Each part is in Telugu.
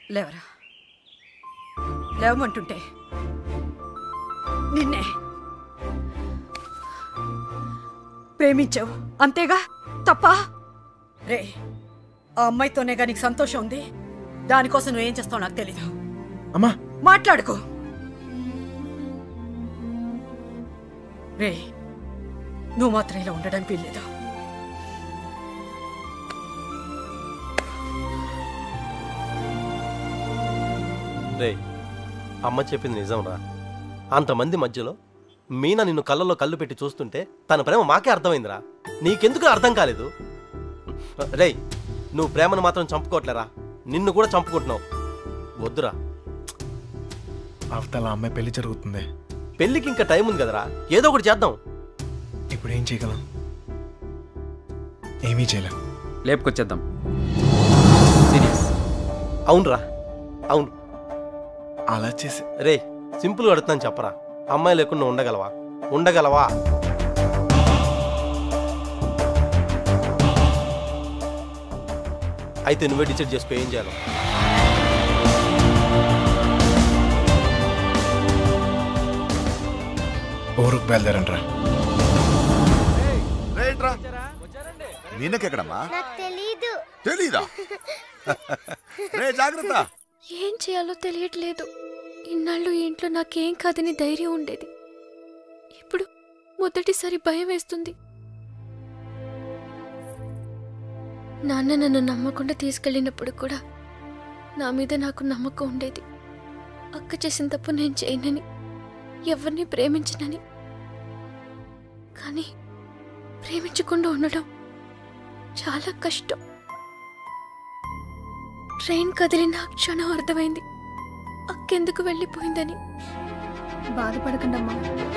లేవరా లేవమంటుంటే నిన్నే ప్రేమించావు అంతేగా తప్ప రే ఆ అమ్మాయితోనేగా నీకు సంతోషం ఉంది దానికోసం నువ్వేం చేస్తావు నాకు తెలీదు అమ్మా మాట్లాడుకో రే నువ్వు మాత్రం ఇలా ఉండడానికి వీల్లేదు రే అమ్మ చెప్పింది నిజం రా అంతమంది మధ్యలో మీనా నిన్ను కళ్ళలో కళ్ళు పెట్టి చూస్తుంటే తన ప్రేమ మాకే అర్థమైందిరా నీకెందుకు అర్థం కాలేదు రేయ్ నువ్వు ప్రేమను మాత్రం చంపుకోవట్లేరా నిన్ను కూడా చంపుకుంటున్నావు వద్దురా అవతల అమ్మాయి పెళ్లి జరుగుతుంది పెళ్ళికి ఇంకా టైం ఉంది కదరా ఏదో ఒకటి చేద్దాం ఇప్పుడు ఏం చేయగలం ఏమీ చేయలేం లేపుకొచ్చేద్దాం సీరియస్ అవునరా అవును అలా చేసి రే సింపుల్గా అడుగుతున్నాను చెప్పరా అమ్మాయి లేకుండా ఉండగలవా ఉండగలవా అయితే నువ్వే డిసైడ్ చేసుకో ఏం చేయాలో ఊరుకు బయలుదేరండి రా రేట్రా మీనకెక్కడమ్మా నాకు తెలీదు తెలీదా రే జాగ్రత్త ఏం చేయాలో తెలియట్లేదు ఇన్నాళ్ళు ఈ ఇంట్లో నాకేం కాదని ధైర్యం ఉండేది ఇప్పుడు మొదటిసారి భయం వేస్తుంది నాన్న నన్ను నమ్మకుండా తీసుకెళ్ళినప్పుడు కూడా నా మీద నాకు నమ్మకం ఉండేది అక్క చేసిన తప్పు నేను చేయనని ఎవరిని ప్రేమించనని కానీ ప్రేమించకుండా ఉండడం చాలా కష్టం ట్రైన్ కదిలిన ఆ క్షణం అర్థమైంది అక్కెందుకు వెళ్ళిపోయిందని బాధపడకండమ్మా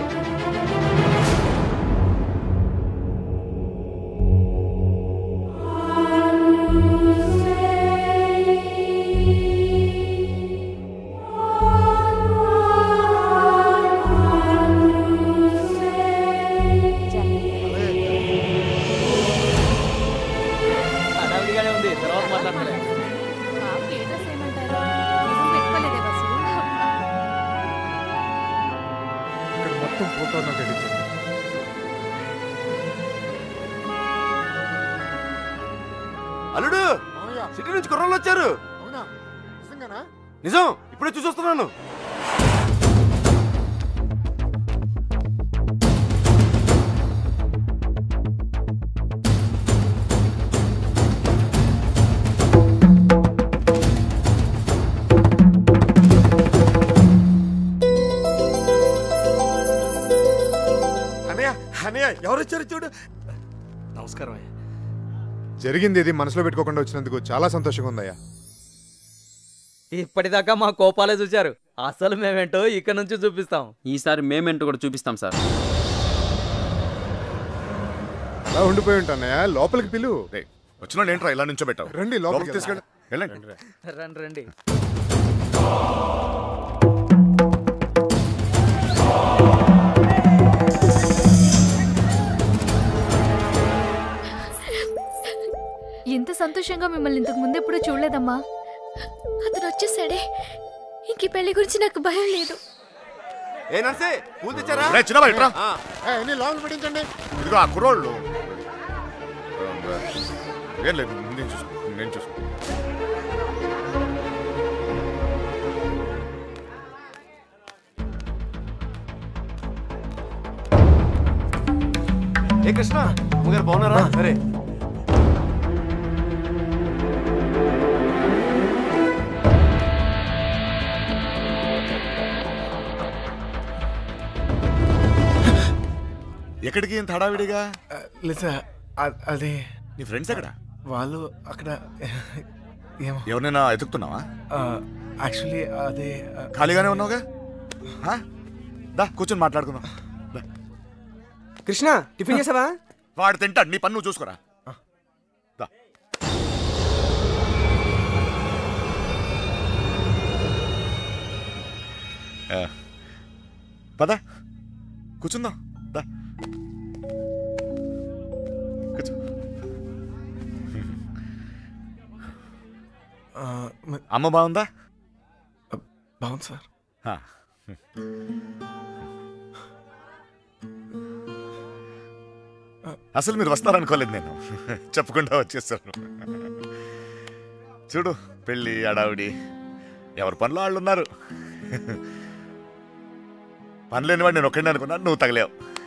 హడావిడిగానే ఉంది తర్వాత మాట్లాడతాలే ఇక్కడ మొత్తం ఫోటో నాకు ఎడిట్ చేయండి. అల్లుడు సిటీ నుంచి కుర్రోళ్ళు వచ్చారు నిజం ఇప్పుడే చూసొస్తున్నాను అనయ్య అనయ్య ఎవరు వచ్చారు చూడు నమస్కారం అయ్యా జరిగింది ఇది మనసులో పెట్టుకోకుండా వచ్చినందుకు చాలా సంతోషంగా ఉందయ్యా ఇప్పటిదాకా మా కోపాలే చూశారు అసలు మేమేంటో ఇక్కడ నుంచి చూపిస్తాం ఈసారి మేమేంటో కూడా చూపిస్తాం సార్ అలా ఉండిపోయి ఉంటానయ్యా లోపలికి పిలువు వచ్చిన వాళ్ళు ఏంట్రా ఇలా నుంచో పెట్టావు రండి లోపలికి లోపలికి తీసుకెళ్ళి వెళ్ళండి రండి రండి ఇంత సంతోషంగా మిమ్మల్ని ఇంతకు ముందు ఎప్పుడు చూడలేదమ్మా అతను వచ్చేసాడే ఇంక ఈ పెళ్లి గురించి నాకు భయం లేదు ఏ నర్సే పూలు తెచ్చారా రే, చిన్నబాయ్, ఇట్రా. ఆ. లోపల పెట్టించండి ఇదిగో ఆ కుర్రోళ్ళు ఏం లేదు నేను చూసుకో నేను చూసుకో ఏ కృష్ణ అమ్మగారు బాగున్నారా సరే ఎక్కడికి ఇంత హడావిడిగా లేదా అది నీ ఫ్రెండ్స్ ఎక్కడ వాళ్ళు అక్కడ ఏమో ఎవరినైనా ఎతుకుతున్నావా యాక్చువల్లీ అదే ఆ, ఖాళీగానే ఉన్నావుగా ఆ? దా కూర్చొని మాట్లాడుకుందాం దా. కృష్ణ టిఫిన్ చేసావా వాడు తింటాడు నీ పన్ను చూసుకోరా దా. ఆ. పద కూర్చుందాం దా కూర్చో ఆ, మ- అమ్మ బాగుందా బాగుంది సార్ హా. అసలు మీరు వస్తారనుకోలేదు నేను చెప్పకుండా వచ్చేసాను చూడు పెళ్ళి అడావిడి ఎవరి పనిలో వాళ్ళు ఉన్నారు పని లేనివాడు నేను ఒక్కడిని అనుకున్నాను నువ్వు తగలేవు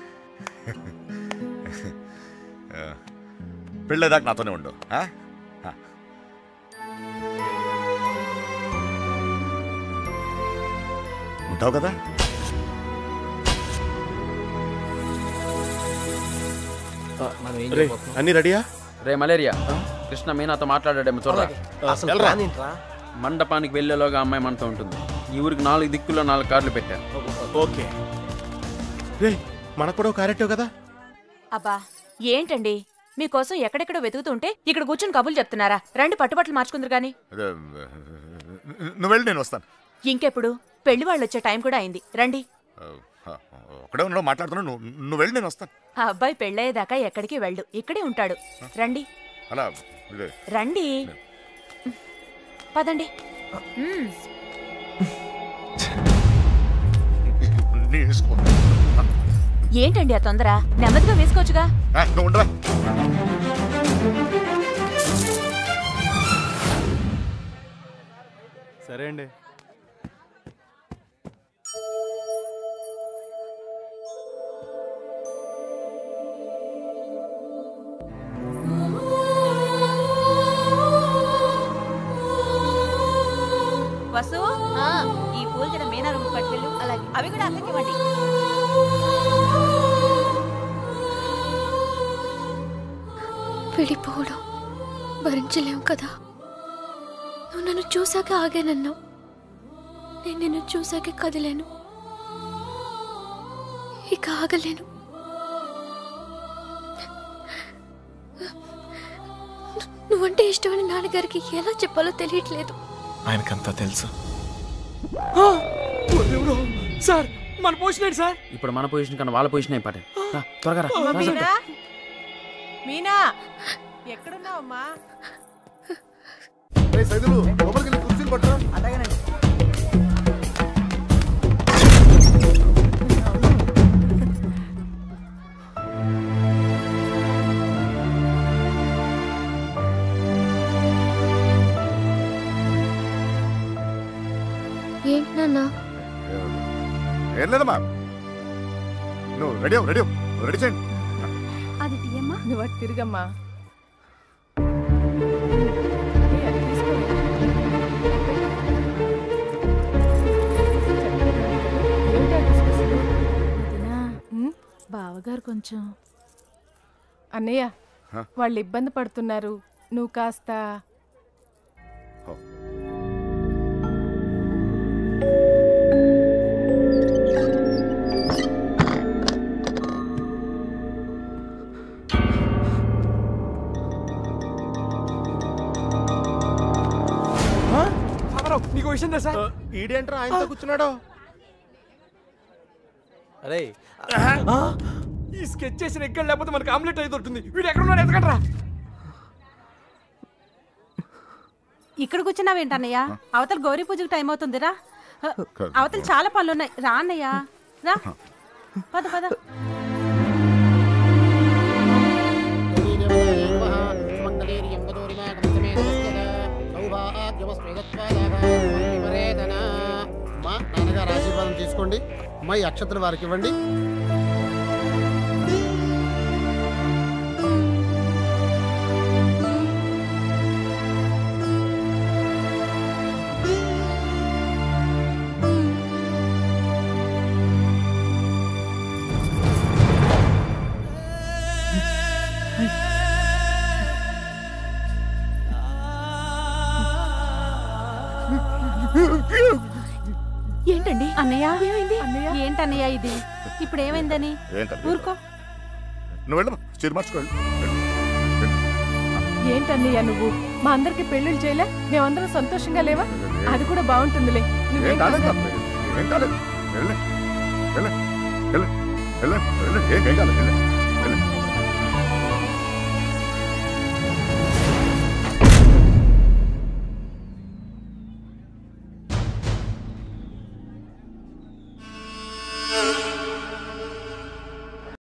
పెళ్ళేదాకా నాతోనే ఉండు ఆ? ఆ. ఉంటావు కదా మనం ఏం రే చేయబోతున్నాం? అన్ని రెడీయా రే మలేరియా కృష్ణ మీనాతో మాట్లాడాడేమో చూడరా అసలు ప్లాన్ ఏంట్రా మండపానికి వెళ్ళేలోగా అమ్మాయి మనతో ఉంటుంది ఈ ఊరికి నాలుగు దిక్కుల్లో నాలుగు కార్లు పెట్టా ఓకే రే మనకు కూడా క్యారెక్టర్ కదా అబ్బా ఏంటండి మీకోసం ఎక్కడెక్కడో వెతుకుతుంటే ఇక్కడ కూర్చొని కబుర్లు చెప్తున్నారా రండి పట్టుబట్టలు మార్చుకుందరు గాని అదే, నువ్వు వెళ్ళి నేను వస్తాను ఇంకెప్పుడు పెళ్లి వాళ్ళు వచ్చే టైం కూడా అయింది రండి ఒకడే ఉన్నావు మాట్లాడుతున్నావు నువ్వు నువ్వు వెళ్ళి నేను వస్తాను ఆ అబ్బాయి పెళ్ళయ్యేదాకా ఎక్కడికి వెళ్ళు ఇక్కడే ఉంటాడు రండి అలా ఇదే రండి పదండి మ్మ్. నీ ఇష్టం. ఏంటండి ఆ తొందర నెమ్మదిగా వేసుకోవచ్చుగా ఆ, నువ్వు ఉండరా సరే అండి వసు ఈ పూల జడ మీనా రూమ్ పట్టుకెళ్ళు అలాగే అవి కూడా అక్కడికి ఇవ్వండి విడిపోవడం భరించలేం కదా నువ్వు నన్ను చూశాక ఆగానన్నావు నేను నిన్ను చూశాక కదిలేను ఇక ఆగలేను ను- నువ్వంటే ఇష్టమైన నాన్నగారికి ఎలా చెప్పాలో తెలియట్లేదు ఆయనకంతా తెలుసు సార్ మన పోసినాడు సార్ ఇప్పుడు మన పొజిషన్ కన్నా వాళ్ళ పొజిషన్ అయిపోయాడు రా, త్వరగా రా, రా, రా. మీనా మీనా ఎక్కడున్నావమ్మా సైదులు లోపలికి వెళ్ళి కుర్చీలు పట్టరా అలాగేనండి ఏంటి నాన్న ఏం లేదమ్మా నువ్వు రెడీ అవ్వు, రెడీ అవ్వు. రెడీ చేయండి అది తీయమ్మా నువ్వు అటు తిరిగమ్మా బావగారు కొంచెం అన్నయ్య హ? వాళ్ళు ఇబ్బంది పడుతున్నారు నువ్వు కాస్త ఫాదరావు నీకు విషయం తెలుసా ఈడేంట్రా ఆయనతో కూర్చున్నాడు అరే ఈ స్కెచ్ చేసిన ఎక్కడ లేకపోతే మనకి ఆమ్లెట్ అయితే దొరుకుతుంది వీడు ఎక్కడ ఉన్నాడు ఎతకండ్రా ఇక్కడ కూర్చున్నావేంటన్నయ్య అవతల గౌరీ పూజకు టైం అవుతుందిరా అవతల చాలా పనులు ఉన్నాయి రా అన్నయ్య రా పద పద మా నాన్నగారు ఆశీర్వాదం తీసుకోండి అమ్మాయి అక్షతలు వారికి ఇవ్వండి ఏంటండి అన్నయ్య ఏమైంది ఏంటన్నయ్య ఇది ఇప్పుడు ఏమైందని ఏం కాదు. ఊరుకో నువ్వు వెళ్ళమ్మా చీర మార్చుకోండి ఏంటన్నయ్య నువ్వు మా అందరికి పెళ్లిళ్ళు చేయలే మేమందరం సంతోషంగా లేవా అది కూడా బాగుంటుందిలే ఏం నువ్వేం కాలేదు కంగారు- ఏం కాలేదు వెళ్ళే వెళ్ళే వెళ్ళే వెళ్ళే ఏం ఏం కాలేదు వెళ్ళే